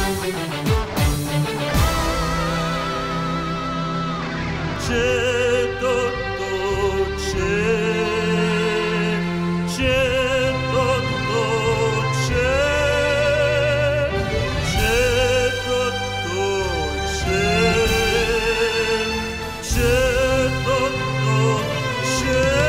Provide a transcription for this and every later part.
C'è tutto, c'è, c'è tutto, c'è, c'è tutto, c'è, c'è tutto,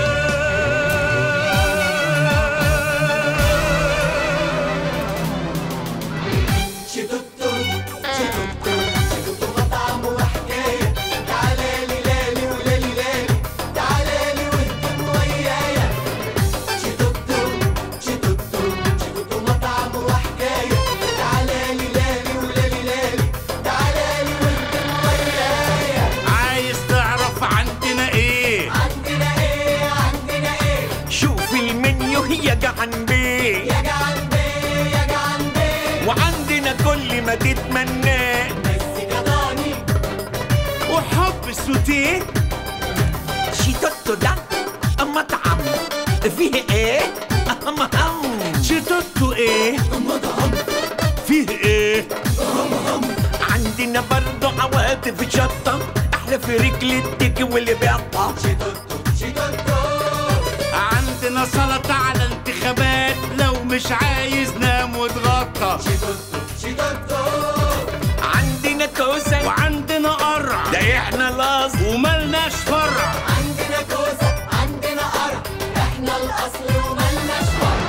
شي دكتور شي دكتور شي دكتور مطعم وحكاية تعالى لي لالي ولالي لالي تعالى لي واهتم ويايا شي دكتور شي دكتور شي دكتور مطعم وحكاية تعالى لي لالي ولالي لالي تعالى لي واهتم ويايا عايز تعرف عندنا ايه عندنا ايه عندنا ايه شوف المنيو يا جعان بيه يا جعان بيه يا جعان بيه وعندنا كل ما تتمناه مزيكا ضاني وحب سوتيه شيتوتو ده مطعم فيه ايه مهم شيتوتو ايه فيه ايه عندنا برضه عواطف شطة احلى في رجل التيك واللي بيقطع شي دكتور شي دكتور عندنا سلطة على انتخابات لو مش عايز نام واتغطى شي دكتور شي دكتور عندنا كوسة وعندنا قرع ده احنا الاصل وملناش فرع عندنا كوسة عندنا قرع احنا الاصل وملناش فرع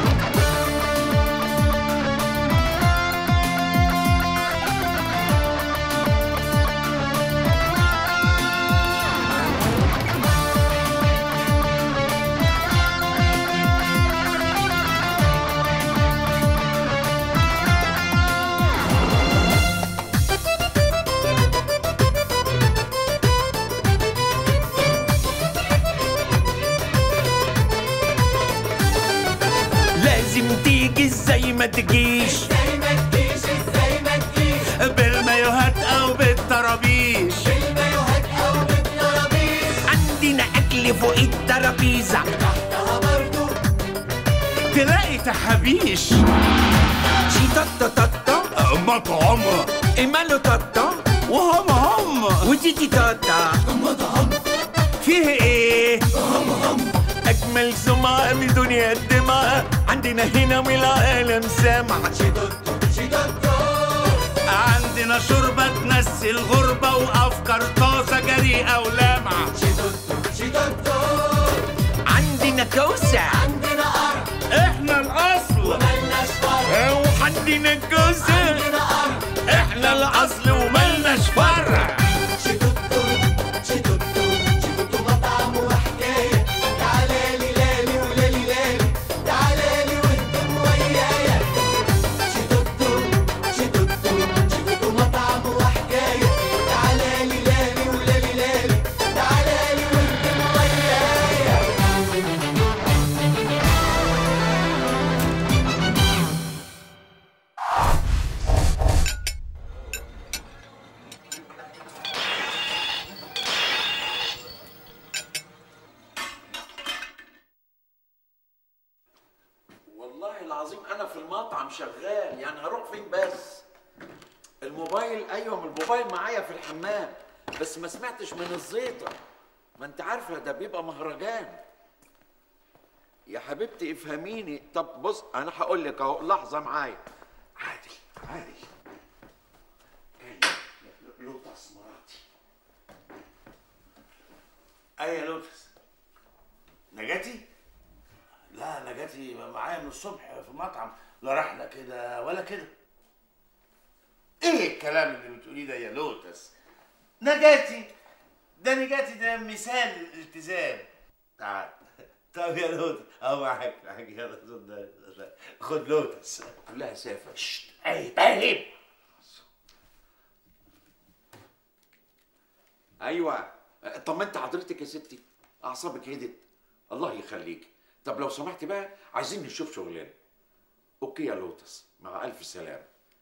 لازم تيجي زي ما تجيش ازاي ما تجيش ازاي ما تجيش بالمايوهات او بالطرابيش بالمايوهات او بالترابيز عندنا اكل فوق الترابيزة تحتها برضو تلاقي تحابيش شيتوتو توتو مطعم إيمالو توتو وهم هم وتيتي توتا فيه ايه اجمل سمعة من دنيا الدماء عندنا هنا من العالم سامع شي دكتور شي دكتور عندنا شوربة تنسي الغربة وأفكار طازة جريئة ولامعة شي دكتور شي دكتور عندنا كوسة عندنا قرع إحنا الأصل وملناش فرع وعندنا كوسة عندنا قرع احنا الاصل وملناش فرع شي دكتور شي دكتور شي دكتور مطعم وحكاية تعالى لي لالي ولالي لالي تعالى لي واهتم ويايا شي دكتور شي دكتور شي دكتور مطعم وحكاية تعالى لي لالي ولالي لالي تعالى لي واهتم ويايا والله العظيم انا في المطعم شغال يعني هروح فين بس الموبايل ايوه من الموبايل معايا في الحمام بس ما سمعتش من الزيطه ما انت عارفه ده بيبقى مهرجان يا حبيبتي افهميني طب بص انا هقول لك اهو لحظه معايا عادل عادل لوتس مراتي ايه يا لوتس نجاتي لا نجاتي معايا من الصبح في المطعم لا رحله كده ولا كده ايه الكلام اللي بتقوليه ده يا لوتس نجاتي ده نجاتي ده مثال الالتزام تعال طب يا لوتس اهو معاك معاك يلا خد خد لوتس كلها سافر شت عيب عيب ايوه طمنت حضرتك يا ستي اعصابك هدت الله يخليك طب لو سمحت بقى عايزين نشوف شغلنا اوكي يا لوتس مع الف سلامه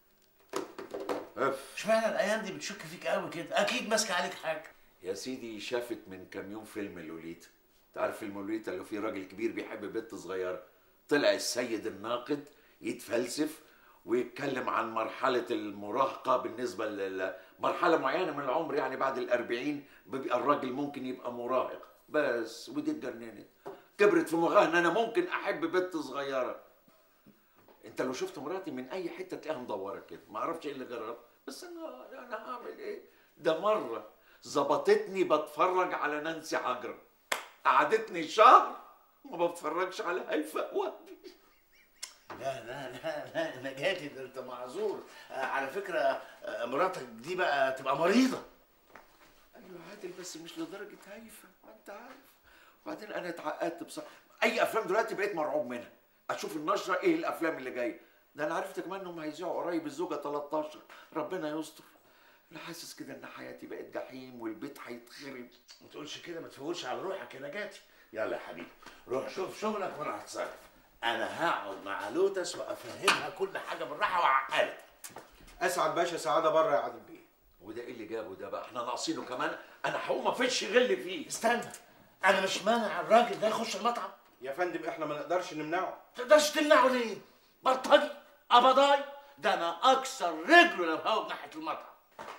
اف اشمعنى الايام دي بتشك فيك قوي كده اكيد ماسكه عليك حاجه يا سيدي شافت من كام يوم فيلم لوليتا تعرف فيلم لوليتا اللي فيه راجل كبير بيحب بنت صغيره طلع السيد الناقد يتفلسف ويتكلم عن مرحلة المراهقة بالنسبة لمرحلة معينة من العمر يعني بعد الأربعين بيبقى الراجل ممكن يبقى مراهق بس ودي اتجننت كبرت في مخها ان انا ممكن احب بنت صغيرة انت لو شفت مراتي من اي حتة تلاقيها مدورة كده ما اعرفش ايه اللي جرب بس انا انا هعمل ايه ده مرة ظبطتني بتفرج على نانسي عجرم قعدتني شهر ما بتفرجش على هيفاء وهبي لا لا لا لا نجاتي ده انت معذور آه، على فكره آه، مراتك دي بقى تبقى مريضه ايوه عادل بس مش لدرجه هايفه ما انت عارف وبعدين انا اتعقدت بصراحه اي افلام دلوقتي بقيت مرعوب منها اشوف النشره ايه الافلام اللي جايه ده انا عرفت كمان انهم هيذيعوا قريب الزوجه 13 ربنا يستر انا حاسس كده ان حياتي بقت جحيم والبيت هيتخرب ما تقولش كده ما تفولش على روحك يا نجاتي يلا يا حبيبي روح شوف شغلك وانا هتصرف انا هقعد مع لوتس وافهمها كل حاجه بالراحه واعقلها اسعد باشا سعاده بره يا عادل بيه وده ايه اللي جابه ده بقى احنا ناقصينه كمان انا هقوم افش غل فيه استنى انا مش مانع الراجل ده يخش المطعم يا فندم احنا ما نقدرش نمنعه ما تقدرش تمنعه ليه بلطجي قبضاي ده انا اكسر رجله لو هو ناحيه المطعم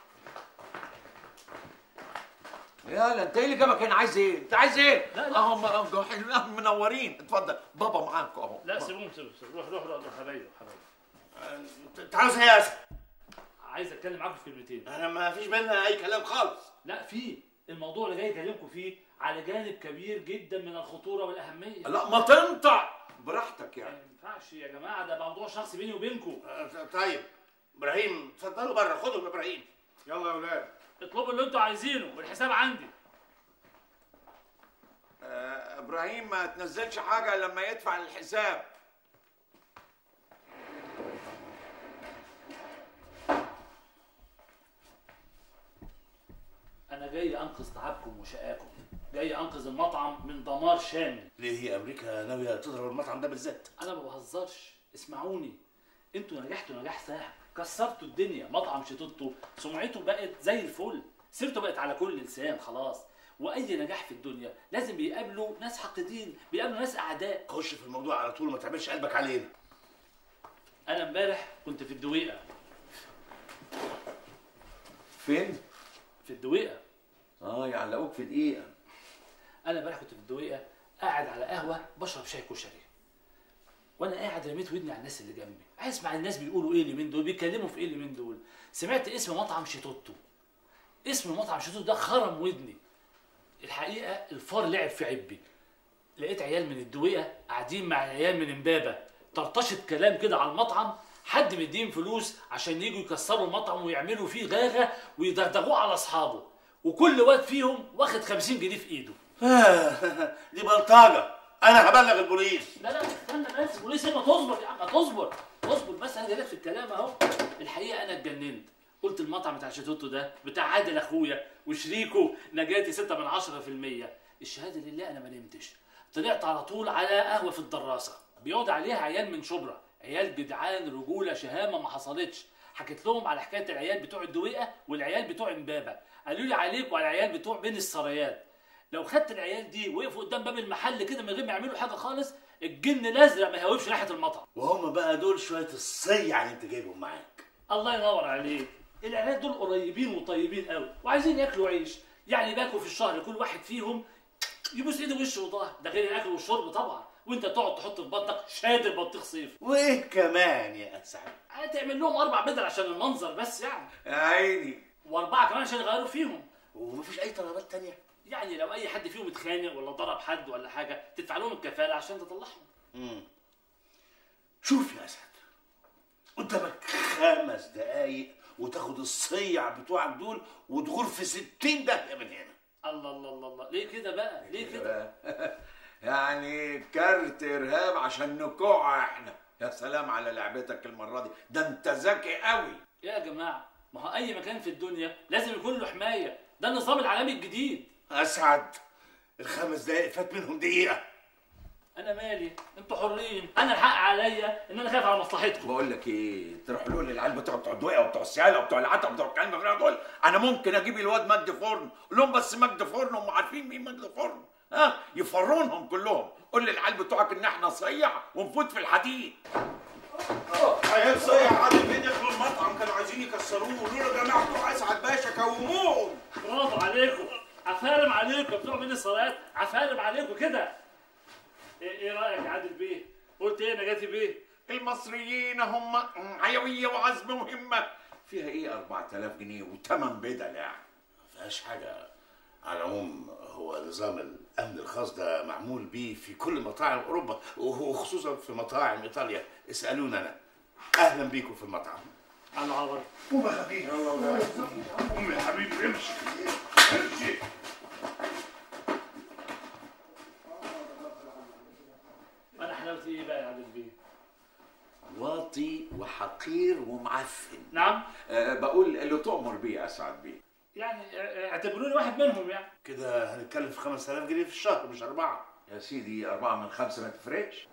يلا انت ايه اللي جابك هنا عايز ايه؟ انت عايز ايه؟ لا لا اهم اهم حلوين منورين اتفضل بابا معاكم اهو لا سيبوهم سيبوهم سيبوهم. روح روح روح روح حبايبي حبايبي انت عاوز ايه يا اسد عايز اتكلم معاكم في كلمتين انا ما فيش بينا اي كلام خالص لا في الموضوع اللي جاي اكلمكم فيه على جانب كبير جدا من الخطوره والاهميه لا ما تنطع براحتك ما يعني ينفعش يا جماعه ده موضوع شخصي بيني وبينكم آه، طيب ابراهيم اتفضلوا بره خدهم ابراهيم يلا يا اولاد اطلبوا اللي انتوا عايزينه والحساب عندي آه ابراهيم ما تنزلش حاجه لما يدفع الحساب انا جاي انقذ تعبكم وشقاكم جاي انقذ المطعم من دمار شامل ليه هي امريكا ناويه تضرب المطعم ده بالذات انا ما بهزرش اسمعوني انتوا نجحتوا نجاح ساحق كسرتوا الدنيا مطعم شطوطه سمعته بقت زي الفل سيرته بقت على كل لسان خلاص واي نجاح في الدنيا لازم بيقابلوا ناس حاقدين بيقابلوا ناس اعداء خش في الموضوع على طول ما تعملش قلبك علينا انا امبارح كنت في الدويقه فين؟ في الدويقه اه يعلقوك في دقيقه انا امبارح كنت في الدويقه قاعد على قهوه بشرب شاي كشري وانا قاعد رميت ودني على الناس اللي جنبي عايز اسمع الناس بيقولوا ايه اليومين دول بيتكلموا في ايه اليومين دول سمعت اسم مطعم شيتوتو اسم مطعم شيتوتو ده خرم ودني الحقيقه الفار لعب في عبي لقيت عيال من الدويقه قاعدين مع عيال من امبابه طرطشت كلام كده على المطعم حد مديهم فلوس عشان يجوا يكسروا المطعم ويعملوا فيه غاغه ويدغدغوه على اصحابه وكل واد فيهم واخد 50 جنيه في ايده دي بلطجه انا هبلغ البوليس لا لا استنى بس البوليس ما تصبر يا عم تصبر تصبر بس انا جايلك في الكلام اهو الحقيقه انا اتجننت قلت المطعم بتاع شيتوتو ده بتاع عادل اخويا وشريكه نجاتي 6 من 10% الشهاده لله انا ما نمتش طلعت على طول على قهوه في الدراسه بيقعد عليها عيال من شبرا عيال جدعان رجوله شهامه ما حصلتش حكيت لهم على حكايه العيال بتوع الدويقه والعيال بتوع امبابه قالوا لي عليك وعلى العيال بتوع بين السرايات لو خدت العيال دي وقفوا قدام باب المحل كده من غير ما يعملوا حاجه خالص الجن الازرق ما يهوبش ناحيه المطعم وهم بقى دول شويه الصيع اللي انت جايبهم معاك الله ينور عليك العيال دول قريبين وطيبين قوي وعايزين ياكلوا عيش يعني باكوا في الشهر كل واحد فيهم يبوس ايده وشه وظهر ده غير الاكل والشرب طبعا وانت تقعد تحط في بطنك شادر بطيخ صيف وايه كمان يا اسعد هتعمل لهم اربع بدل عشان المنظر بس يعني يا عيني واربعه كمان عشان يغيروا فيهم ومفيش اي طلبات تانية يعني لو اي حد فيهم اتخانق ولا ضرب حد ولا حاجه تدفع لهم الكفاله عشان تطلعهم مم. شوف يا اسعد قدامك خمس دقايق وتاخد الصيع بتوعك دول وتغور في ستين داهية من هنا الله الله الله الله ليه كده بقى ليه كده يعني كارت ارهاب عشان نكوع احنا يا سلام على لعبتك المره دي ده انت ذكي قوي يا جماعه ما هو اي مكان في الدنيا لازم يكون له حمايه ده النظام العالمي الجديد اسعد الخمس دقايق فات منهم دقيقة انا مالي انتوا حرين انا الحق عليا ان انا خايف على مصلحتكم بقول لك ايه تروح له للعيال بتوع بتوع الدويقه وبتوع السياله وبتوع العتا وبتوع الكلام ده دول انا ممكن اجيب الواد مجد فرن قول لهم بس مجد فرن هم عارفين مين مجد فرن ها يفرونهم كلهم قول للعيال بتوعك ان احنا صيع ونفوت في الحديد عيال صيع كسروه لولا جماعه بتوع اسعد باشا كوموهم برافو عليكم عفارم عليكم بتوع من الصلاه عفارم عليكم كده ايه إيه رايك يا عادل بيه قلت ايه نجاتي بيه المصريين هم حيوية وعزم وهمة فيها ايه 4000 جنيه وثمن بدل يعني ما فيهاش حاجه على العموم هو نظام الامن الخاص ده معمول بيه في كل مطاعم اوروبا وخصوصا في مطاعم ايطاليا اسالونا انا اهلا بيكم في المطعم على العبر قوم يا حبيبي قوم يا حبيبي امشي امشي انا حلاوتي ايه بقى يا عادل بيه واطي وحقير ومعفن نعم أه بقول اللي تؤمر بيه يا اسعد بيه يعني اه- اعتبروني واحد منهم يعني كده هنتكلم في 5000 جنيه في الشهر مش اربعه يا سيدي أربعة من خمسة ما تفرقش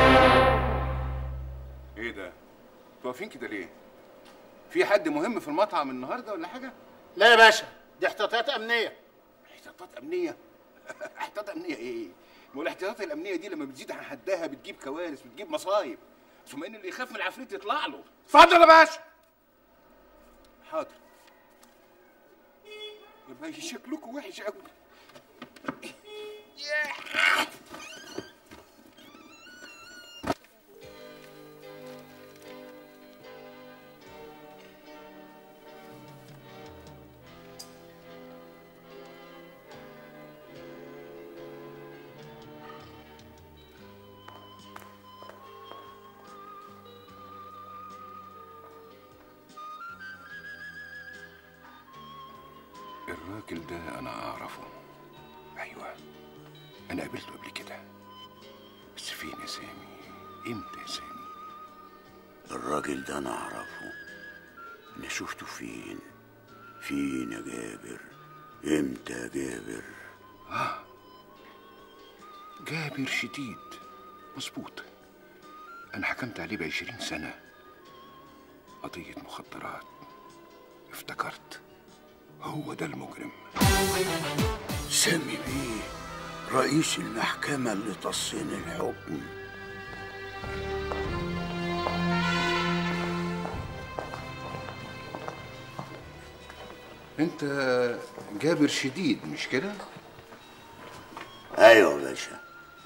ايه ده؟ انتوا واقفين كده ليه؟ في حد مهم في المطعم النهارده ولا حاجه؟ لا يا باشا دي احتياطات امنيه احتياطات امنيه احتياطات امنيه ايه؟ ما هو الاحتياطات الامنيه دي لما بتزيد عن حدها بتجيب كوارث بتجيب مصايب ثم ان اللي يخاف من العفريت يطلع له اتفضل يا باشا حاضر يبقى شكلكم وحش قوي الراجل ده انا اعرفه ايوه انا قابلته قبل كده بس فين يا سامي امتى يا سامي الراجل ده انا اعرفه انا شفته فين فين يا جابر امتى يا جابر جابر شديد مظبوط انا حكمت عليه بعشرين سنة قضية مخدرات افتكرت هو ده المجرم سامي بيه رئيس المحكمة اللي تصين الحكم انت جابر شديد مش كده ايوه يا باشا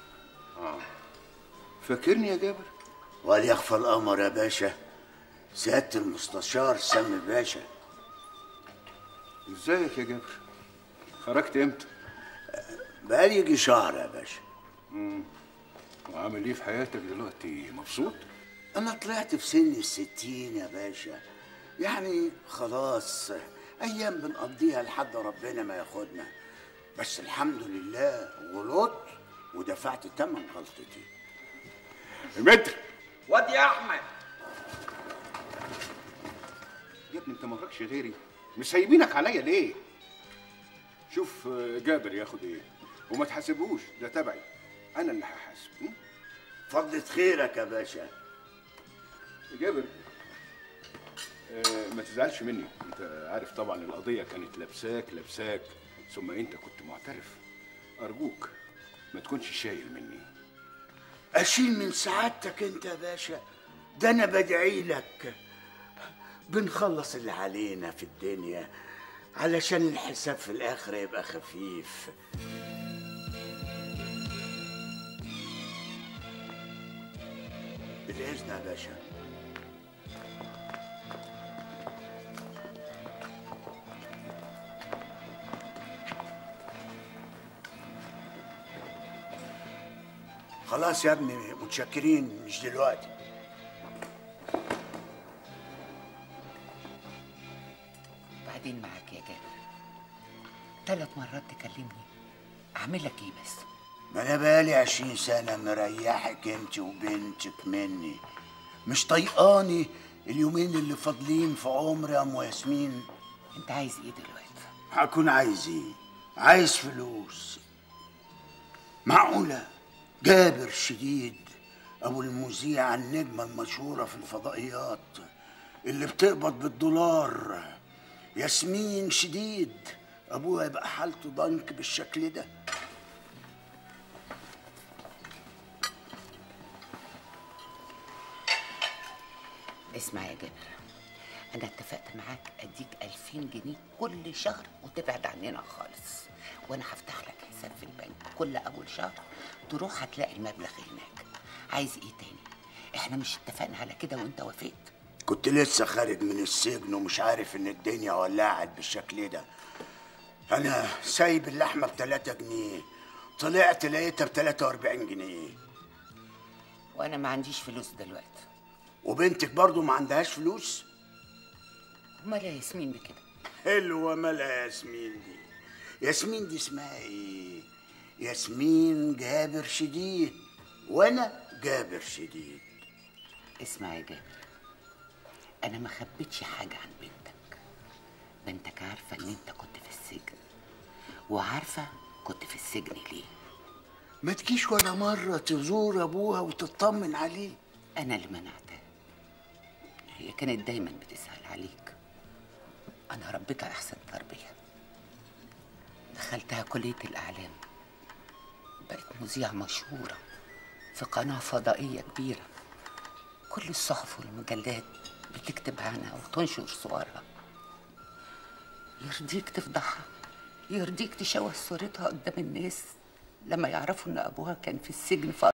فاكرني يا جابر وليخفى القمر يا باشا سيادة المستشار سامي باشا ازيك يا جابر خرجت امتى بقالي يجي شهر يا باشا وعامل ايه في حياتك دلوقتي مبسوط أنا طلعت في سن الستين يا باشا يعني خلاص أيام بنقضيها لحد ربنا ما ياخدنا بس الحمد لله غلطت ودفعت تمن غلطتي متر واد يا أحمد يا ابني انت ما وراكش غيري مش سايبينك عليا ليه شوف آه، جابر ياخد ايه وما تحاسبوش ده تبعي انا اللي هحاسب م? فضلة خيرك يا باشا جابر آه، ما تزعلش مني انت عارف طبعا القضيه كانت لابساك لابساك ثم انت كنت معترف ارجوك ما تكونش شايل مني أشيل من سعادتك أنت يا باشا ده أنا بدعي لك بنخلص اللي علينا في الدنيا علشان الحساب في الآخر يبقى خفيف بالإذن يا باشا خلاص يا ابني متشكرين مش دلوقتي بعدين معاك يا جابر ثلاث مرات تكلمني اعمل لك ايه بس ما انا بقالي عشرين سنة مريحك انت وبنتك مني مش طيقاني اليومين اللي فاضلين في عمري يا ام ياسمين انت عايز ايه دلوقتي هكون عايز ايه عايز فلوس معقولة جابر شديد ابو المذيعة النجمة المشهورة في الفضائيات اللي بتقبض بالدولار ياسمين شديد ابوها يبقى حالته ضنك بالشكل ده اسمع يا جابر انا اتفقت معاك اديك 2000 جنيه كل شهر وتبعد عننا خالص وانا هفتح لك حساب في البنك كل اول شهر تروح هتلاقي المبلغ هناك عايز ايه تاني احنا مش اتفقنا على كده وانت وافقت كنت لسه خارج من السجن ومش عارف ان الدنيا ولعت بالشكل ده انا سايب اللحمه ب 3 جنيه طلعت لقيتها ب 43 جنيه وانا ما عنديش فلوس دلوقتي وبنتك برضو ما عندهاش فلوس امال يا ياسمين بكده حلوه مالها ياسمين دي ياسمين دي اسمها ايه ياسمين جابر شديد وانا جابر شديد اسمع يا جابر انا ما خبيتش حاجه عن بنتك بنتك عارفه ان انت كنت في السجن وعارفه كنت في السجن ليه ما تجيش ولا مره تزور ابوها وتطمن عليه انا اللي منعتها هي كانت دايما بتسال عليك انا ربيتها احسن تربيه دخلتها كليه الاعلام بقت مذيعه مشهوره في قناه فضائيه كبيره كل الصحف والمجلات بتكتب عنها وتنشر صورها يرضيك تفضحها يرضيك تشوه صورتها قدام الناس لما يعرفوا ان ابوها كان في السجن ف...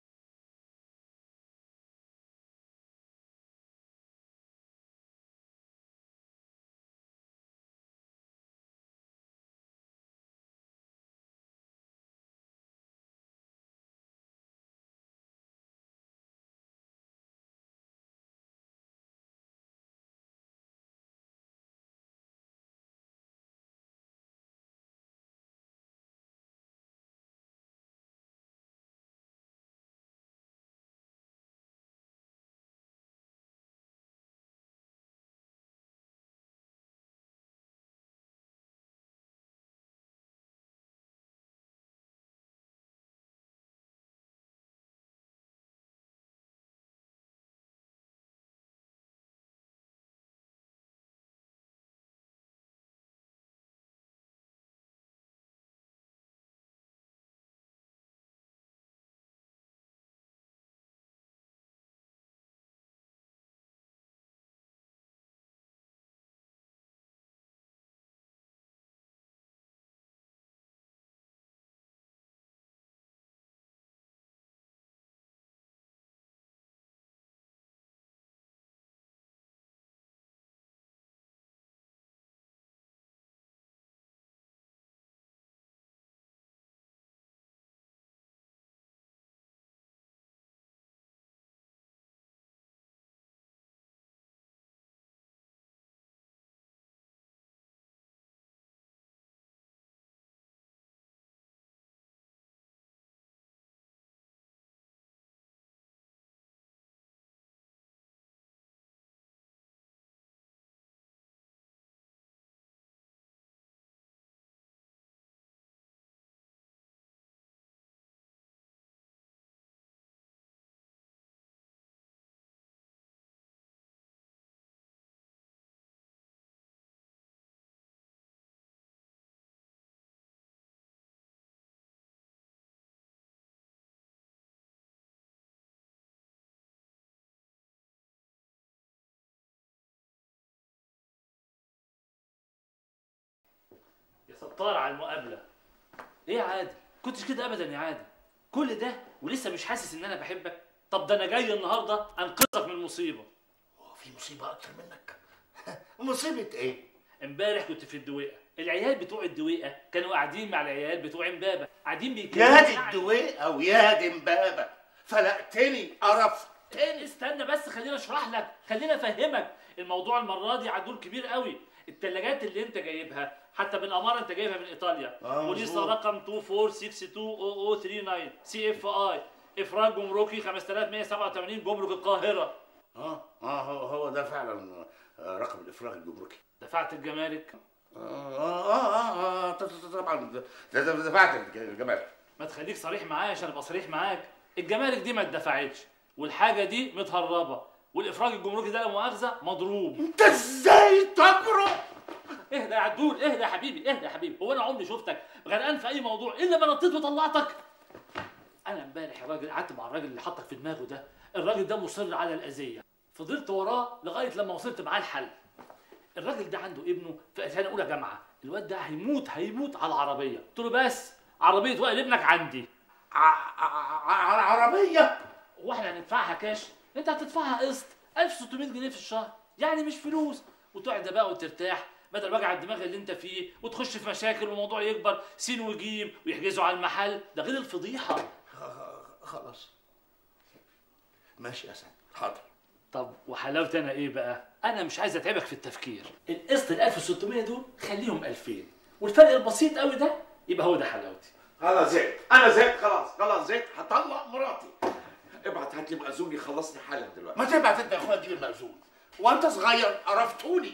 يا ستار على المقابله ايه يا عادل كنتش كده ابدا يا عادل كل ده ولسه مش حاسس ان انا بحبك طب ده انا جاي النهارده انقذك من مصيبه هو في مصيبه اكتر منك مصيبه ايه امبارح كنت في الدويقه العيال بتوع الدويقه كانوا قاعدين مع العيال بتوع امبابه قاعدين بيتكلموا يا دي عن- الدويقه ويا دي امبابه فلقتني قرفت تاني استنى بس خليني اشرح لك خليني افهمك الموضوع المره دي عدول كبير قوي الثلاجات اللي انت جايبها حتى بالاماره انت جايبها من ايطاليا آه، وليسا مظبوط. رقم 24620039 سي اف اي افراج جمركي 5187 جمرك القاهره اه اه هو, هو ده فعلا آه، رقم الافراج الجمركي دفعت الجمارك اه اه اه, آه ط- ط- طبعا د- د- دفعت الجمال ما تخليك صريح معايا عشان ابقى صريح معاك الجمارك دي ما اتدفعتش والحاجه دي متهربه والافراج الجمركي ده لا مؤاخذه مضروب انت ازاي تجرؤ اهدى يا عدول اهدى يا حبيبي اهدى يا حبيبي هو انا عمري شفتك غرقان في اي موضوع الا ما نطيت وطلعتك انا امبارح الراجل قعدت مع الراجل اللي حطك في دماغه ده الراجل ده مصر على الاذيه فضلت وراه لغايه لما وصلت معاه الحل الراجل ده عنده ابنه في سنه اولى جامعه الواد ده هيموت هيموت على العربيه قلت له بس عربيه وائل ابنك عندي على عربيه هو احنا هندفعها كاش انت هتدفعها قسط 1600 جنيه في الشهر يعني مش فلوس وتقعد بقى وترتاح بدل وجع الدماغ اللي انت فيه وتخش في مشاكل والموضوع يكبر سين وجيم ويحجزوا على المحل ده غير الفضيحه خلاص ماشي يا سعد حاضر طب وحلاوتي انا ايه بقى انا مش عايز اتعبك في التفكير القسط ال 1600 دول خليهم 2000 والفرق البسيط قوي ده يبقى هو ده حلاوتي انا زهقت انا زهقت خلاص خلاص زهقت هطلق مراتي ابعت هات لي مأذون يخلصني حالا دلوقتي ما تبعت انت يا اخويا تجيب المأذون وانت صغير قرفتوني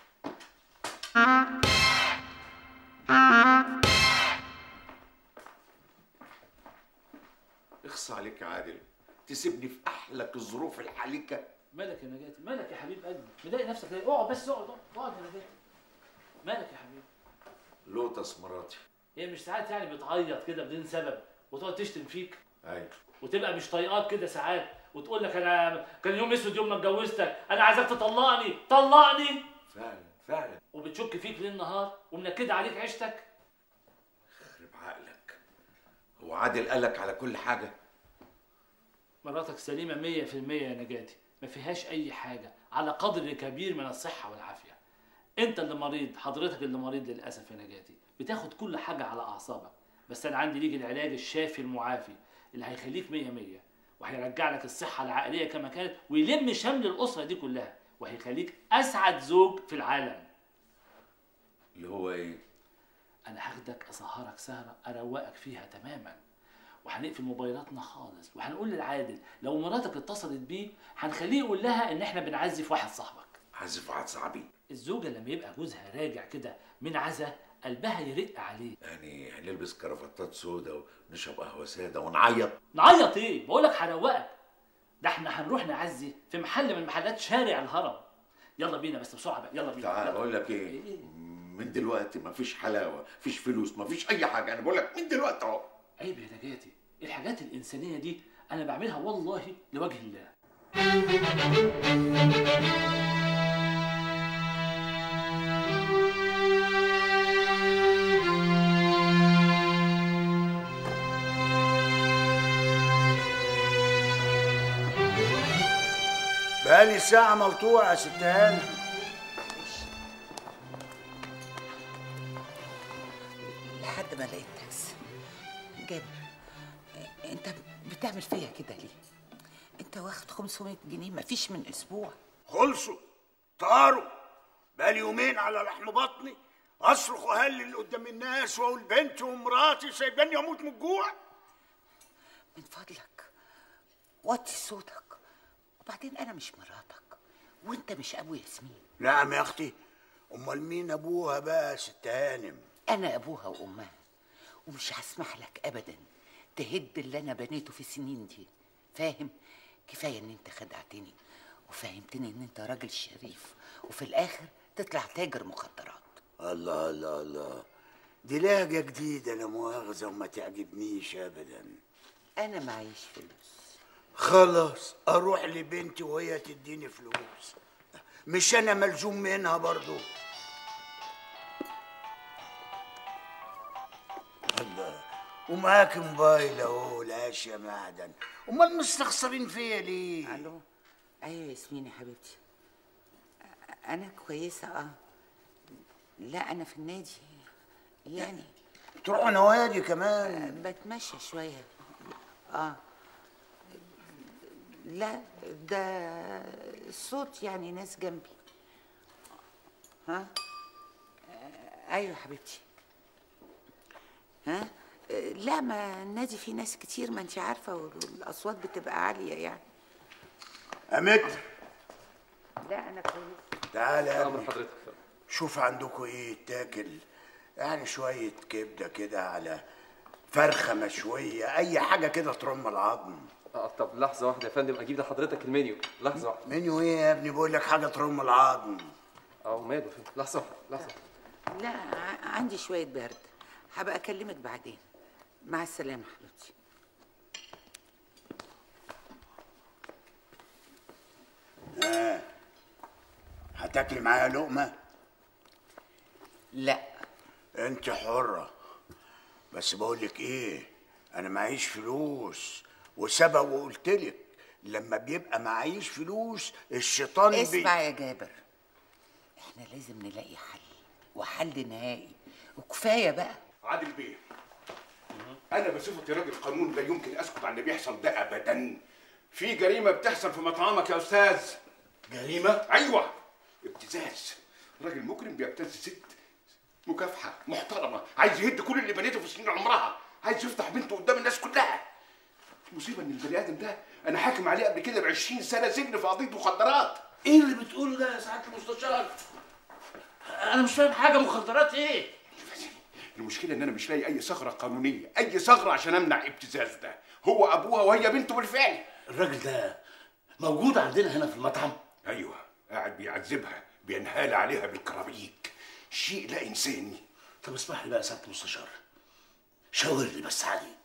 اخص عليك يا عادل تسيبني في احلك الظروف الحليكه مالك يا نجاتي مالك يا حبيب قلبي مضايق نفسك ليه اقعد بس اقعد اقعد اقعد يا نجاتي مالك يا حبيبي لوتس مراتي هي مش ساعات يعني بتعيط كده بدون سبب وتقعد تشتم فيك ايوه وتبقى مش طايقاك كده ساعات وتقول لك انا كان يوم اسود يوم ما اتجوزتك انا عايزاك تطلقني طلقني فعلا فعلا وبتشك فيك ليل نهار ومنكده عليك عيشتك خرب عقلك هو عادل قالك على كل حاجه مراتك سليمة مية في المية يا نجاتي ما فيهاش أي حاجة على قدر كبير من الصحة والعافية أنت اللي مريض حضرتك اللي مريض للأسف يا نجاتي بتاخد كل حاجة على أعصابك بس أنا عندي ليك العلاج الشافي المعافي اللي هيخليك مية مية وهيرجع لك الصحة العقلية كما كانت ويلم شمل الأسرة دي كلها وهيخليك أسعد زوج في العالم اللي هو ايه أنا هاخدك أسهرك سهرة أروقك فيها تماما وهنقفل موبايلاتنا خالص وهنقول للعادل لو مراتك اتصلت بيه هنخليه يقول لها ان احنا بنعزف واحد صاحبك عازف واحد صاحبي الزوجه لما يبقى جوزها راجع كده من عزا قلبها يرق عليه يعني هنلبس كرافتات سودا ونشرب قهوه ساده ونعيط نعيط ايه بقول لك هروقك ده احنا هنروح نعزي في محل من محلات شارع الهرم يلا بينا بس بسرعه بقى يلا بينا تعال يلا. اقول لك ايه من دلوقتي مفيش حلاوه مفيش فلوس مفيش اي حاجه انا بقول لك من دلوقتي اهو عيب يا نجاتي الحاجات الانسانيه دي انا بعملها والله لوجه الله بقالي ساعة ملطوعة يا ست هاني لحد ما لقيت تاكسي جابر انت بتعمل فيا كده ليه انت واخد 500 جنيه مفيش من اسبوع خلصوا طاروا بقالي يومين على لحم بطني اصرخ واهلل قدام الناس واقول بنتي ومراتي سايباني اموت من الجوع من فضلك وطي صوتك وبعدين انا مش مراتك وانت مش ابو ياسمين نعم يا اختي امال مين ابوها بقى يا ست هانم انا ابوها وامها ومش هسمح لك ابدا تهد اللي انا بنيته في السنين دي فاهم كفايه ان انت خدعتني وفهمتني ان انت راجل شريف وفي الاخر تطلع تاجر مخدرات الله الله الله دي لهجة جديدة لا مؤاخذة وما تعجبنيش أبدا انا معيش فلوس خلاص أروح لبنتي وهي تديني فلوس مش أنا ملزوم منها برضو الله ومعاك موبايل أهو الأشياء معدن أمال مستخسرين فيا ليه؟ الو ايوه ياسمين يا حبيبتي انا كويسه اه لا انا في النادي يعني تروحوا نوادي كمان بتمشى شويه اه لا ده الصوت يعني ناس جنبي ها آه، ايوه حبيبتي ها آه، لا ما النادي فيه ناس كتير ما انت عارفه والاصوات بتبقى عاليه يعني أمت لا انا كويسه تعالى يا امر ابني حضرتك شوف عندكم ايه تاكل يعني شوية كبدة كده على فرخة مشوية أي حاجة كده ترم العظم اه طب لحظه واحده يا فندم اجيب لحضرتك المنيو لحظه واحده منيو ايه يا ابني بقول لك حاجة ترم العظم اه ماله يا فندم لحظه واحده لحظه واحدة. لا ع- عندي شويه برد هبقى اكلمك بعدين مع السلامه حبيبتي ها هتاكلي معايا لقمة لا انت حرة بس بقولك ايه انا معيش فلوس وسبق وقلتلك لما بيبقى معيش فلوس الشيطان بي... اسمع يا جابر احنا لازم نلاقي حل وحل نهائي وكفايه بقى عادل بيه انا بصفتي راجل قانون لا يمكن اسكت عن اللي بيحصل ده ابدا في جريمه بتحصل في مطعمك يا استاذ جريمه ايوه ابتزاز راجل مجرم بيبتز ست مكافحه محترمه عايز يهد كل اللي بنيته في سنين عمرها عايز يفتح بنته قدام الناس كلها المصيبه ان البني ادم ده انا حاكم عليه قبل كده ب 20 سنه سجن في قضيه مخدرات ايه اللي بتقوله ده يا سعاده المستشار انا مش فاهم حاجه مخدرات ايه المشكله ان انا مش لاقي اي ثغره قانونيه اي ثغره عشان امنع ابتزاز ده هو ابوها وهي بنته بالفعل الراجل ده موجود عندنا هنا في المطعم ايوه قاعد بيعذبها بينهال عليها بالكرابيك شيء لا انساني طب اسمح لي بقى يا سعاده المستشار شاور لي بس عليه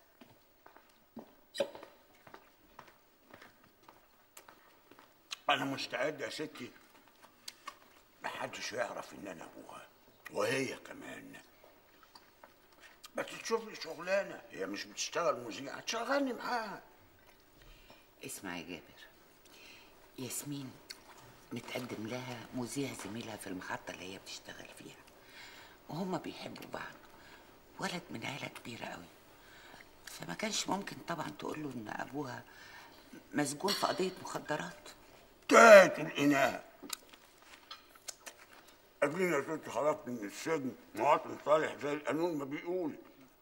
انا مستعد يا ستي محدش يعرف ان انا ابوها وهي كمان بس تشوف لي شغلانه هي مش بتشتغل مذيعه تشغلني معاها اسمع يا جابر ياسمين متقدم لها مذيع زميلها في المحطة اللي هي بتشتغل فيها وهما بيحبوا بعض ولد من عيلة كبيرة قوي فما كانش ممكن طبعا تقول له ان ابوها مسجون في قضية مخدرات تاهت الإناء أدينا يا ست خرجت من السجن مواطن صالح زي القانون ما بيقول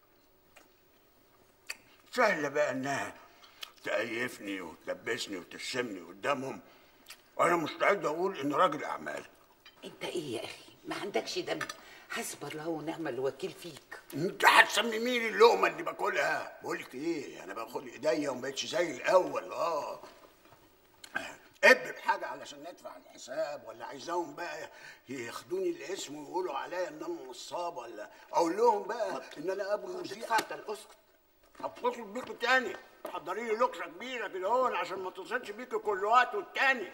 سهلة بقى إنها تأيفني وتلبسني وتشمني قدامهم وأنا مستعد أقول إن راجل أعمال انت ايه يا اخي ما عندكش دم حسب الله ونعم الوكيل فيك أنت هتسمميني اللقمة اللي باكلها بقولك إيه أنا باخد إيديا وما بقتش زي الأول أه اب بحاجة علشان ندفع الحساب ولا عايزاهم بقى ياخدوني الاسم ويقولوا عليا ان انا نصاب ولا اقول لهم بقى ان انا ابو المذيع اتفضل اسكت هتصل بيكوا تاني حضري لي لقطه كبيره كده هون عشان ما اتصلش بيكوا كل وقت والتاني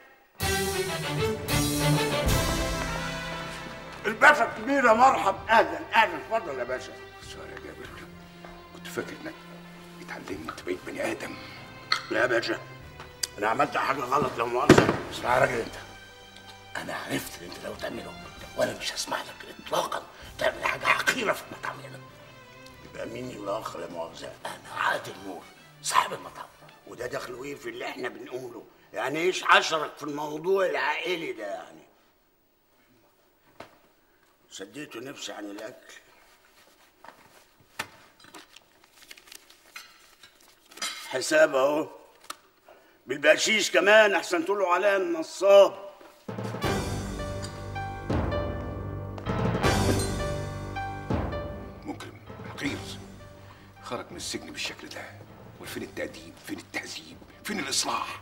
الباشا الكبيره مرحب اهلا اهلا اتفضل يا باشا سؤال يا جابر كنت فاكر انك اتعلمت بقيت بني ادم لا يا باشا انا عملت حاجه غلط لو مؤاخذه اسمع يا راجل انت انا عرفت اللي انت لو تعمله وانا مش هسمح لك اطلاقا تعمل حاجه حقيره في المطعم هنا يبقى مين الاخر يا مؤاخذه انا عادل نور صاحب المطعم وده دخله ايه في اللي احنا بنقوله يعني ايش عشرك في الموضوع العائلي ده يعني سديته نفسي عن الاكل حساب اهو بالبقشيش كمان احسن تقولوا عليا النصاب مجرم حقير خرج من السجن بالشكل ده وفين التأديب فين التهذيب فين الإصلاح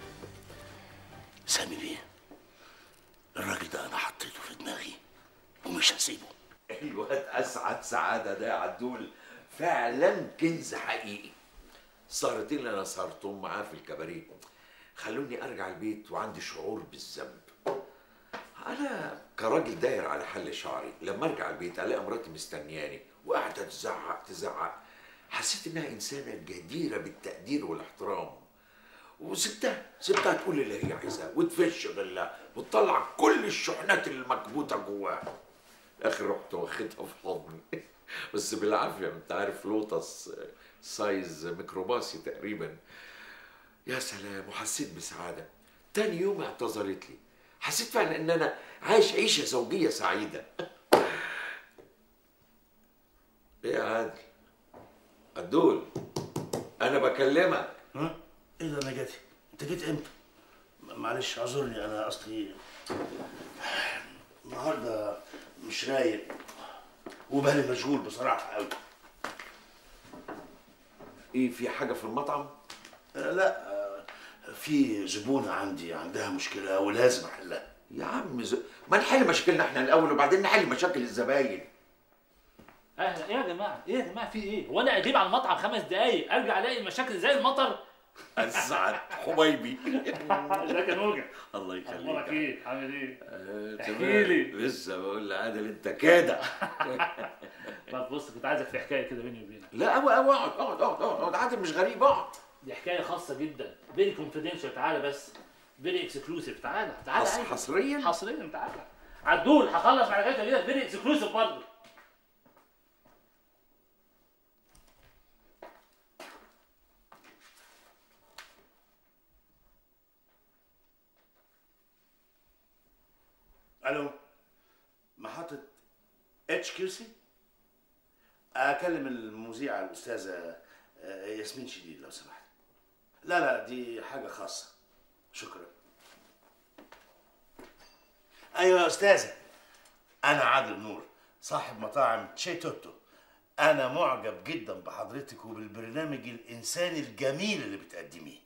سامي بيه الراجل ده انا حطيته في دماغي ومش هسيبه الواد اسعد سعاده ده يا عدول فعلا كنز حقيقي السهرتين اللي انا سهرتهم معاه في الكباريه خلوني ارجع البيت وعندي شعور بالذنب انا كراجل داير على حل شعري لما ارجع البيت الاقي مراتي مستنياني وقاعده تزعق تزعق حسيت انها انسانه جديره بالتقدير والاحترام وسبتها سبتها تقول اللي هي عايزاه وتفش غلها وتطلع كل الشحنات المكبوته جواها اخر رحت واخدها في حضني بس بالعافيه انت عارف لوتس سايز ميكروباصي تقريبا يا سلام وحسيت بسعاده تاني يوم اعتذرت لي حسيت فعلا ان انا عايش عيشه زوجيه سعيده ايه يا عادل عدول انا بكلمك ها ايه ده انا جاتي انت جيت امتى م- معلش اعذرني انا اصلي النهارده مش رايق وبالي مشغول بصراحه قوي ايه في حاجه في المطعم آه لا آه، في زبونه عندي عندها مشكله ولازم احلها يا عم ز... ما نحل مشاكلنا احنا الاول وبعدين نحل مشاكل الزباين اهلا ايه يا جماعه ايه يا جماعه في ايه هو انا اغيب عن المطعم خمس دقايق ارجع الاقي المشاكل زي المطر اسعد حبيبي ازيك يا نوجه الله اخبارك يخليك ايه عامل ايه آه، احكي تمام. لي. لسه بقول لعادل انت كده طب بص كنت عايزك في حكايه كده بيني وبينك لا أو أو اقعد اقعد اقعد اقعد عادل مش غريب اقعد دي حكايه خاصه جدا فيري كونفيدنشال تعالى بس فيري اكسكلوسيف تعالى تعالى حص- عادي. حصريا؟ حصريا تعالى عدول هخلص مع الحكايه دي فيري اكسكلوسيف برضه الو محطة اتش كيو سي اكلم المذيعة الاستاذة آه، ياسمين شديد لو سمحت لا لا دي حاجة خاصة شكرا ايوه يا استاذة انا عادل نور صاحب مطاعم تشي توتو انا معجب جدا بحضرتك وبالبرنامج الانساني الجميل اللي بتقدميه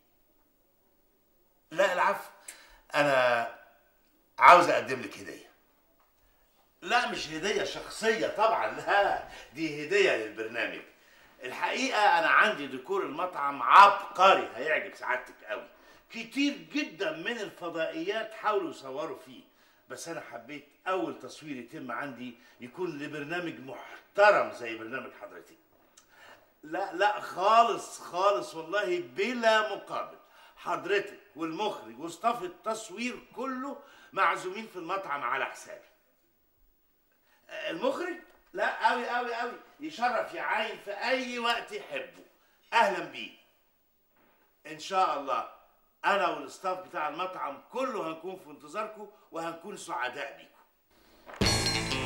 لا العفو انا عاوز اقدم لك هديه لا مش هديه شخصيه طبعا لا دي هديه للبرنامج الحقيقه انا عندي ديكور المطعم عبقري هيعجب سعادتك قوي كتير جدا من الفضائيات حاولوا يصوروا فيه بس انا حبيت اول تصوير يتم عندي يكون لبرنامج محترم زي برنامج حضرتك لا لا خالص خالص والله بلا مقابل حضرتك والمخرج وستاف التصوير كله معزومين في المطعم على حسابي آه، المخرج لا قوي قوي قوي يشرف يعاين في اي وقت يحبه اهلا بيه ان شاء الله انا والستاف بتاع المطعم كله هنكون في انتظاركم وهنكون سعداء بيكم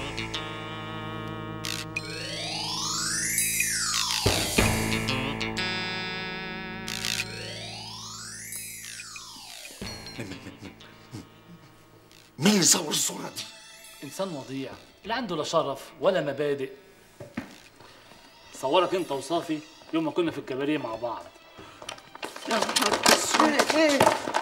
مين اللي صور الصورة دي؟ انسان وضيع لا عنده لا شرف ولا مبادئ صورك انت وصافي يوم ما كنا في الكباريه مع بعض يا نهار اسود ايه؟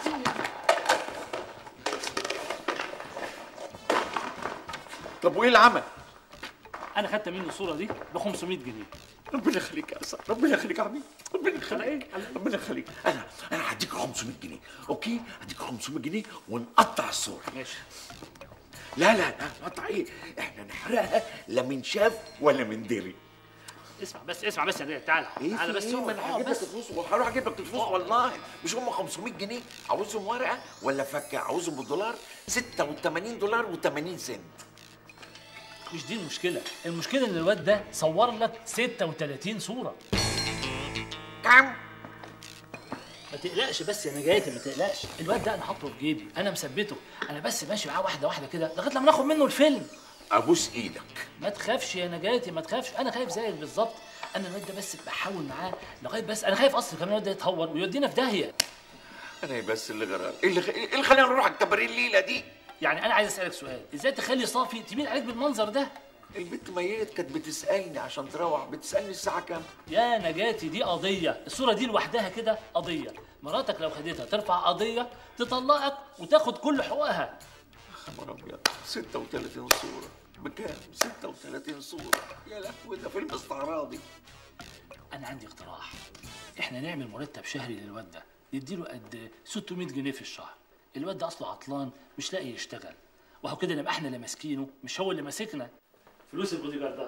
طب وايه العمل؟ انا خدت منه الصوره دي ب 500 جنيه ربنا يخليك يا اسعد ربنا يخليك يا حبيبي ربنا يخليك ربنا يخليك انا انا هديك 500 جنيه اوكي هديك 500 جنيه ونقطع الصوره ماشي لا لا لا نقطع ايه احنا نحرقها لا من شاف ولا من دري اسمع بس اسمع بس يا ريت تعالى ايه تعالى في بس ايه ما اقعد، انا اقعد هجيب لك بس الفلوس وهروح اجيب لك الفلوس والله مش هم 500 جنيه عاوزهم ورقه ولا فكه عاوزهم بالدولار 86 دولار و80 سنت مش دي المشكله المشكله ان الواد ده صور لك 36 صوره كام ما تقلقش بس يا نجاتي ما تقلقش الواد ده انا حاطه في جيبي انا مثبته انا بس ماشي معاه واحده واحده كده لغايه لما ناخد منه الفيلم ابوس ايدك ما تخافش يا نجاتي ما تخافش انا خايف زيك بالظبط انا الواد ده بس بحاول معاه لغايه بس انا خايف اصلا كمان الواد ده يتهور ويودينا في داهيه انا بس اللي غرام ايه اللي ايه اللي خلاني نروح الكباريه الليله دي يعني انا عايز اسالك سؤال ازاي تخلي صافي تميل عليك بالمنظر ده البنت ميت كانت بتسالني عشان تروح بتسالني الساعه كام يا نجاتي دي قضيه الصوره دي لوحدها كده قضيه مراتك لو خدتها ترفع قضيه تطلقك وتاخد كل حقوقها خبر ابيض 36 صوره بكام 36 صوره يا لهوي ده فيلم استعراضي انا عندي اقتراح احنا نعمل مرتب شهري للواد ده نديله قد 600 جنيه في الشهر الواد ده اصله عطلان مش لاقي يشتغل وهو كده نبقى احنا اللي ماسكينه مش هو اللي ماسكنا فلوس البودي جاردات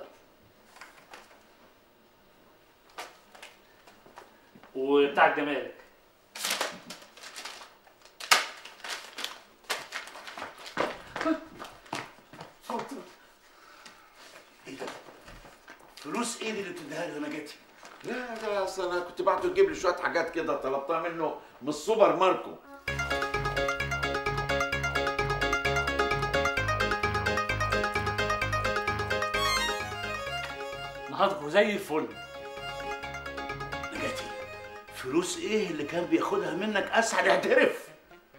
وبتاع الجمارك اتفضل ايه ده فلوس ايه دي اللي بتديها لي يا نجاتي لا ده اصل انا كنت بعته يجيب لي شويه حاجات كده طلبتها منه من السوبر ماركو نهاركم زي الفل نجاتي فلوس ايه اللي كان بياخدها منك اسعد اعترف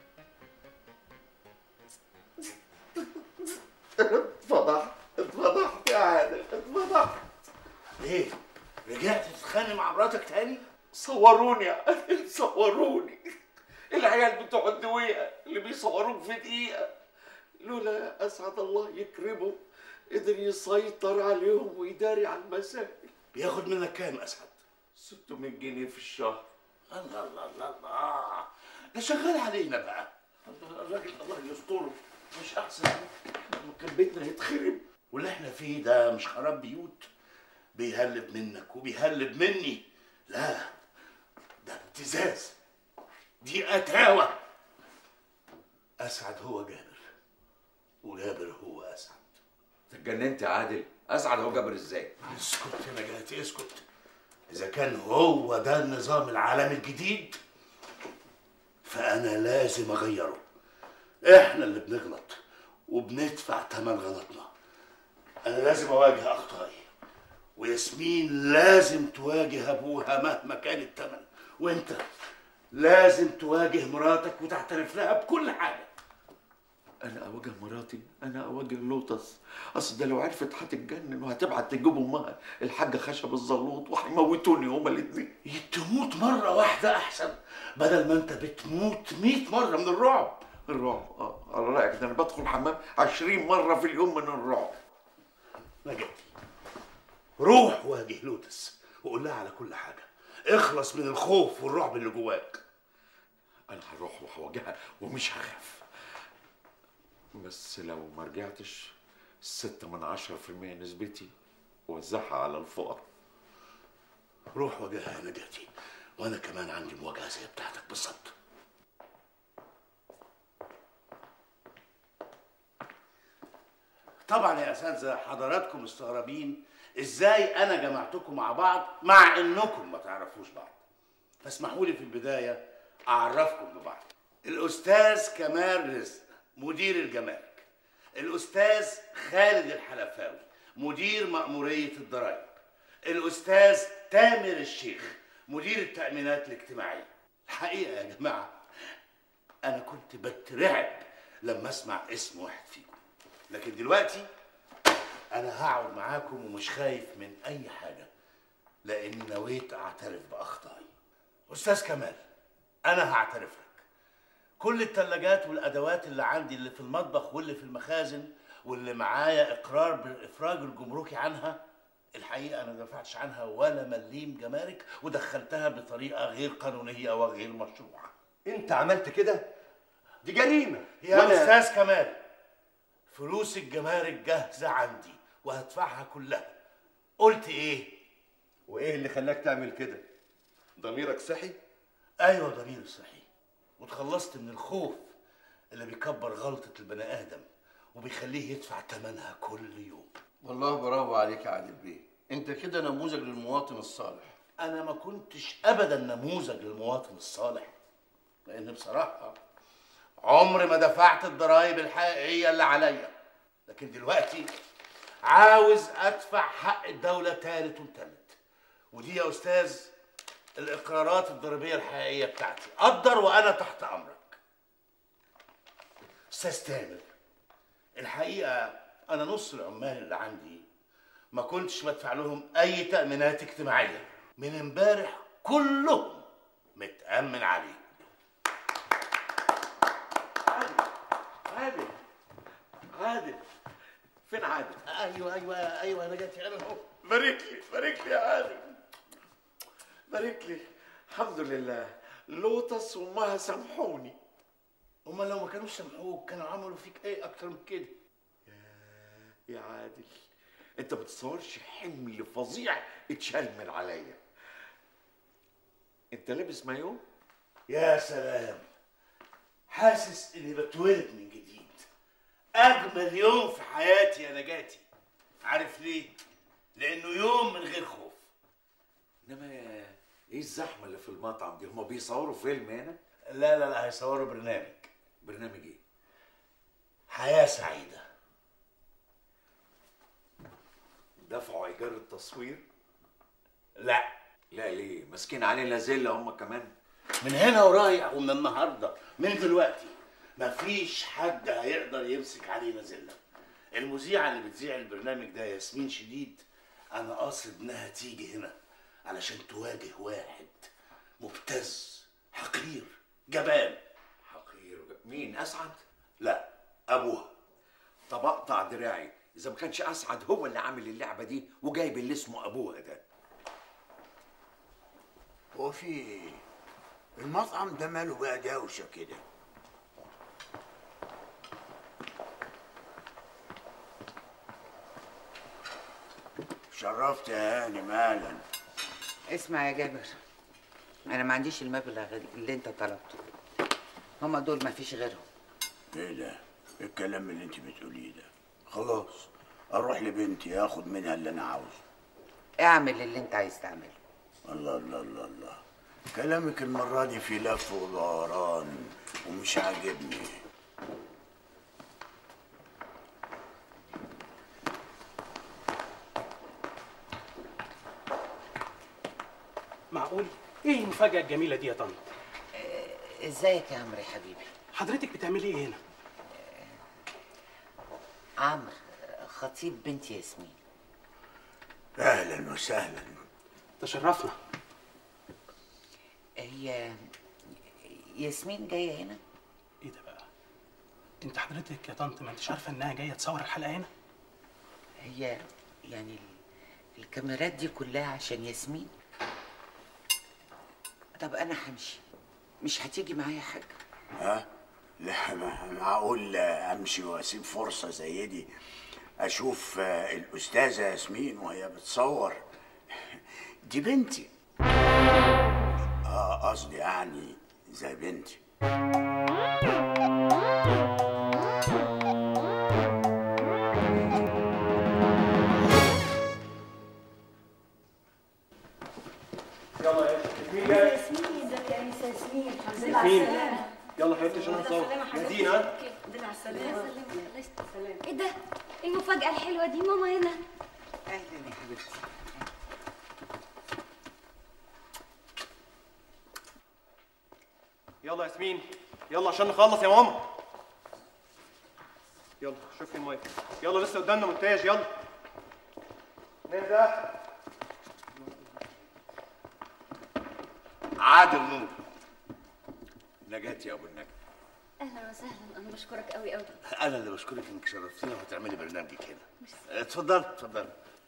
اتفضحت اتفضحت يا عادل اتفضحت ايه رجعت تتخانق مع مراتك تاني صوروني يا عادل صوروني العيال بتوع الدويقه اللي بيصوروك في دقيقه لولا يا اسعد الله يكرمه قدر يسيطر عليهم ويداري على المسائل بياخد منك كام اسعد 600 جنيه في الشهر الله الله الله الله ده شغال علينا بقى الراجل الله يستره مش احسن لما كان بيتنا يتخرب واللي احنا فيه ده مش خراب بيوت بيهلب منك وبيهلب مني لا ده ابتزاز دي اتاوه اسعد هو جابر وجابر هو اسعد اتجننت يا عادل اسعد هو جابر ازاي اسكت يا نجاتي اسكت اذا كان هو ده النظام العالمي الجديد فانا لازم اغيره احنا اللي بنغلط وبندفع ثمن غلطنا انا لازم اواجه اخطائي وياسمين لازم تواجه ابوها مهما كان الثمن وانت لازم تواجه مراتك وتعترف لها بكل حاجه انا اواجه مراتي انا اواجه لوطس اصل ده لو عرفت هتتجنن وهتبعت تجيب امها الحاجه خشب الزلوط وهيموتوني هما الاثنين تموت مرة واحدة أحسن بدل ما أنت بتموت 100 مرة من الرعب الرعب اه على رايك ده انا بدخل الحمام 20 مره في اليوم من الرعب نجاتي روح واجه لوتس وقول لها على كل حاجة اخلص من الخوف والرعب اللي جواك انا هروح وهواجهها ومش هخاف بس لو ما رجعتش ستة من عشرة في المية نسبتي وزعها على الفقراء روح واجهها يا نجاتي وأنا كمان عندي مواجهة زي بتاعتك بالظبط طبعا يا اساتذه حضراتكم مستغربين ازاي انا جمعتكم مع بعض مع انكم ما تعرفوش بعض فاسمحوا لي في البدايه اعرفكم ببعض الاستاذ كمال رزق مدير الجمارك الاستاذ خالد الحلفاوي مدير مأمورية الضرائب الاستاذ تامر الشيخ مدير التأمينات الاجتماعية الحقيقة يا جماعة انا كنت بترعب لما اسمع اسم واحد فيكم لكن دلوقتي انا هقعد معاكم ومش خايف من اي حاجه لاني نويت اعترف باخطائي استاذ كمال انا هعترف لك كل الثلاجات والادوات اللي عندي اللي في المطبخ واللي في المخازن واللي معايا اقرار بالافراج الجمركي عنها الحقيقه انا ما دفعتش عنها ولا مليم جمارك ودخلتها بطريقه غير قانونيه وغير مشروعه انت عملت كده دي جريمه يا وأنا- استاذ كمال فلوس الجمارك جاهزه عندي وهدفعها كلها قلت ايه وايه اللي خلاك تعمل كده ضميرك صحي ايوه ضميري صحي واتخلصت من الخوف اللي بيكبر غلطه البني ادم وبيخليه يدفع ثمنها كل يوم والله برافو عليك يا عادل بيه انت كده نموذج للمواطن الصالح انا ما كنتش ابدا نموذج للمواطن الصالح لان بصراحه عمري ما دفعت الضرائب الحقيقيه اللي عليا لكن دلوقتي عاوز ادفع حق الدوله تالت وتالت ودي يا استاذ الاقرارات الضريبيه الحقيقيه بتاعتي قدر وانا تحت امرك استاذ تامر الحقيقه انا نص العمال اللي عندي ما كنتش بدفع لهم اي تامينات اجتماعيه من امبارح كلهم متامن عليهم عادل عادل فين عادل؟ ايوه ايوه ايوه انا جاتي انا اهو بارك لي بارك لي يا عادل بارك لي الحمد لله لوطس وامها سامحوني هما لو ما كانوش سامحوك كانوا عملوا فيك ايه اكتر من كده يا عادل انت ما تتصورش حمل فظيع اتشال من عليا انت لابس مايو يا سلام حاسس اني بتولد من جديد اجمل يوم في حياتي يا نجاتي عارف ليه لانه يوم من غير خوف انما ايه الزحمه اللي في المطعم دي هما بيصوروا فيلم هنا لا لا لا هيصوروا برنامج برنامج ايه حياه سعيده دفعوا ايجار التصوير لا لا ليه ماسكين علينا زله هما كمان من هنا ورايح ومن النهارده من دلوقتي مفيش حد هيقدر يمسك علينا زله المذيعه اللي بتذيع البرنامج ده ياسمين شديد انا قاصد انها تيجي هنا علشان تواجه واحد مبتز حقير جبان حقير مين اسعد لا ابوها طب اقطع دراعي اذا ما كانش اسعد هو اللي عامل اللعبه دي وجايب اللي اسمه ابوها ده هو في ايه؟ المطعم ده ماله بقى دوشه كده شرفت يا هاني مالا اسمع يا جابر انا ما عنديش المبلغ اللي انت طلبته هما دول ما فيش غيرهم ايه ده إيه الكلام اللي انت بتقوليه ده خلاص اروح لبنتي اخد منها اللي انا عاوزه اعمل اللي انت عايز تعمله الله الله الله الله كلامك المرة دي في لف ودوران ومش عاجبني معقول ايه المفاجاه الجميله دي يا طنط ازيك يا عمرو يا حبيبي حضرتك بتعملي ايه هنا عمرو خطيب بنتي ياسمين اهلا وسهلا تشرفنا هي ياسمين جايه هنا ايه ده بقى انت حضرتك يا طنط ما انتش عارفه انها جايه تصور الحلقه هنا هي يعني ال- الكاميرات دي كلها عشان ياسمين طب انا همشي مش هتيجي معايا يا حاجه ها لا ما- معقول امشي واسيب فرصة زي دي اشوف آه، الاستاذة ياسمين وهي بتصور دي بنتي اه قصدي يعني زي بنتي يلا يا ياسمين جاي ياسمين ازيك يا انسه ياسمين الحمد لله ياسمين. على السلامه يلا حبيبتي عشان نصور جاهزين ها الحمد لله على السلامه ايه ده ايه المفاجاه الحلوه دي ماما هنا اهلا يا حبيبتي يلا يا ياسمين يلا عشان نخلص يا ماما يلا شوفي المايك يلا لسه قدامنا مونتاج يلا نهدى عادل نور نجاة يا ابو النجم اهلا وسهلا انا بشكرك قوي قوي انا اللي بشكرك انك شرفتينا وهتعملي برنامجك هنا اتفضل اتفضل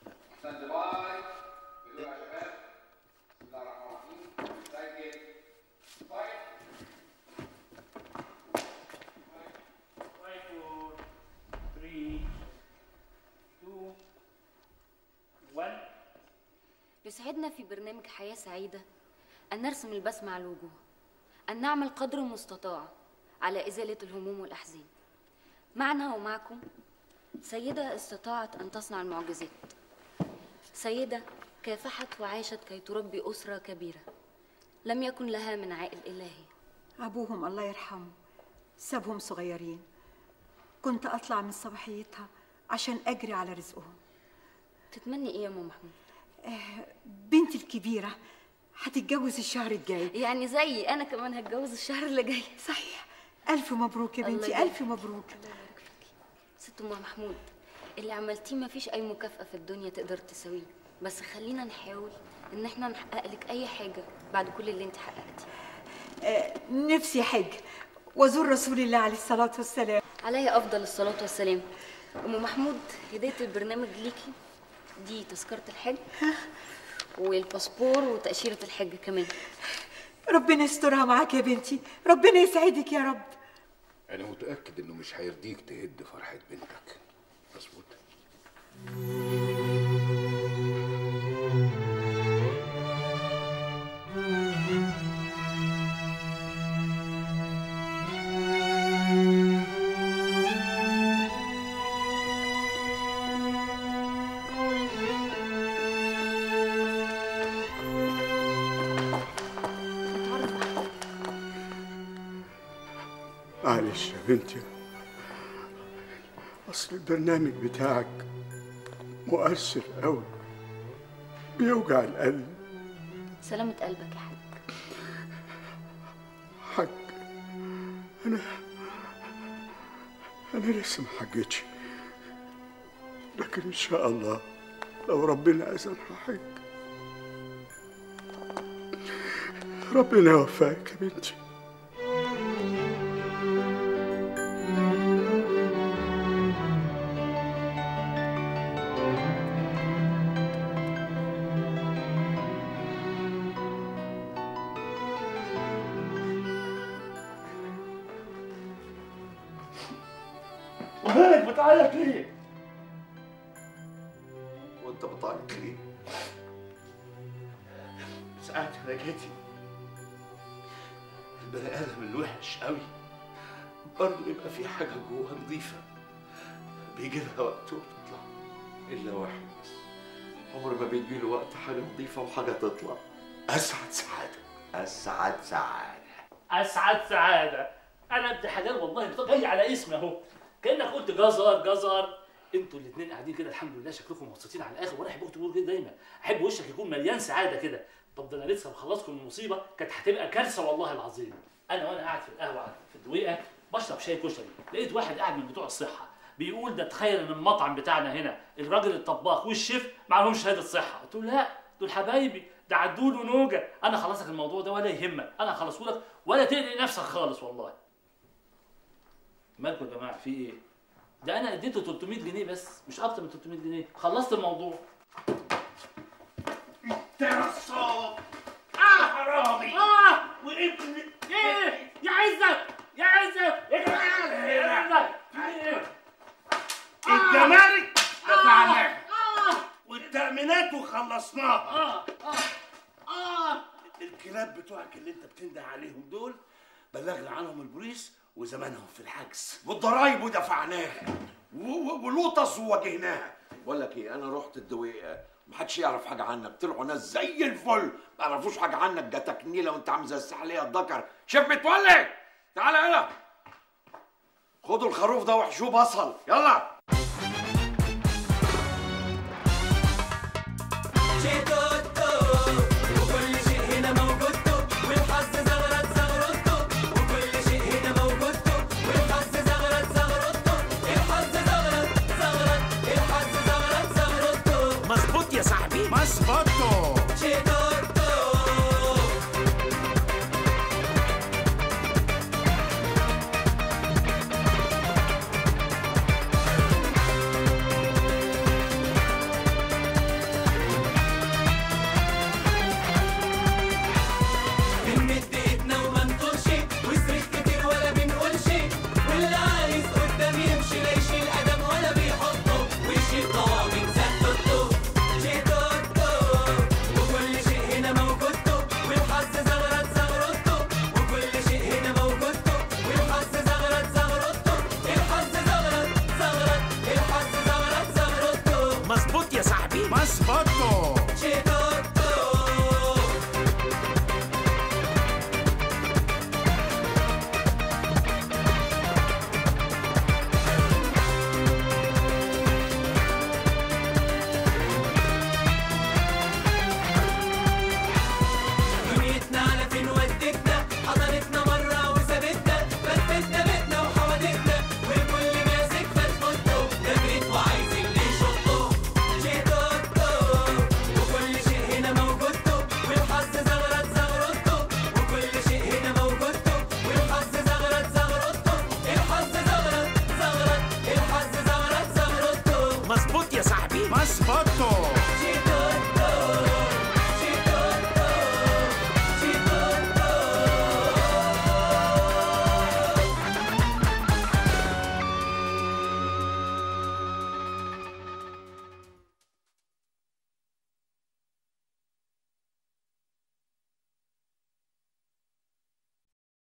يسعدنا في برنامج حياة سعيدة أن نرسم البسمة على الوجوه أن نعمل قدر المستطاع على إزالة الهموم والأحزان معنا ومعكم سيدة استطاعت أن تصنع المعجزات سيدة كافحت وعاشت كي تربي أسرة كبيرة لم يكن لها من عائل إلهي أبوهم الله يرحمه سابهم صغيرين كنت أطلع من صباحيتها عشان أجري على رزقهم تتمني إيه يا أم محمود؟ آه بنتي الكبيرة هتتجوز الشهر الجاي يعني زيي أنا كمان هتجوز الشهر اللي جاي صحيح ألف مبروك يا الله بنتي يبارك ألف مبروك ست ام محمود اللي عملتيه ما فيش اي مكافأة في الدنيا تقدر تساويه بس خلينا نحاول ان احنا نحقق لك اي حاجة بعد كل اللي انت حققتيه آه نفسي حج وزور رسول الله عليه الصلاة والسلام عليه افضل الصلاة والسلام ام محمود هدية البرنامج ليكي دي تذكرة الحج والباسبور وتأشيرة الحج كمان ربنا يسترها معاك يا بنتي ربنا يسعدك يا رب انا متاكد انه مش هيرضيك تهد فرحه بنتك مظبوط معلش يا بنتي اصل البرنامج بتاعك مؤثر قوي بيوجع القلب سلامة قلبك يا حاج حج انا انا لسه ما حجتش لكن ان شاء الله لو ربنا اذن هحج ربنا يوفقك يا بنتي بتعيط ليه؟ وانت بتعيط ليه؟ ساعات يا نجاتي البني ادم الوحش قوي برضه يبقى في حاجه جوه نظيفه بيجي لها وقت وبتطلع الا واحد بس عمر ما بيجي له وقت حاجه نظيفه وحاجه تطلع اسعد سعاده اسعد سعاده اسعد سعاده انا ابن حلال والله بت- جاي على اسمي اهو كانك قلت جزر جزر انتوا الاثنين قاعدين كده الحمد لله شكلكم مبسوطين على الاخر وانا احبكم تقولوا كده دايما احب وشك يكون مليان سعاده كده طب ده انا لسه مخلصكم من المصيبه كانت هتبقى كارثه والله العظيم انا وانا قاعد في القهوه في الدويقه بشرب شاي كشري لقيت واحد قاعد من بتوع الصحه بيقول ده تخيل ان المطعم بتاعنا هنا الراجل الطباخ والشيف معلهمش شهاده صحه قلت له لا دول حبايبي ده عدول ونوجه انا خلصك الموضوع ده ولا يهمك انا هخلصه لك ولا تقلق نفسك خالص والله مالكم يا جماعه في ايه ده انا اديته 300 جنيه بس مش اكتر من 300 جنيه خلصت الموضوع ترصاب اه حرامي اه وابن ايه يا عزت يا عزت يا جماعه يا عزت في ايه الجمارك دفعناها اه والتأمينات وخلصناها اه اه اه الكلاب بتوعك اللي انت بتنده عليهم دول بلغنا عنهم البوليس وزمانهم في الحجز والضرايب ودفعناها و- و- ولوطس وواجهناها بقول لك ايه انا رحت الدويقه محدش يعرف حاجه عنك طلعوا ناس زي الفل ما يعرفوش حاجه عنك جاتك نيله وانت عامل زي السحليه الذكر شيف متولي تعالى هنا خدوا الخروف ده وحشوه بصل يلا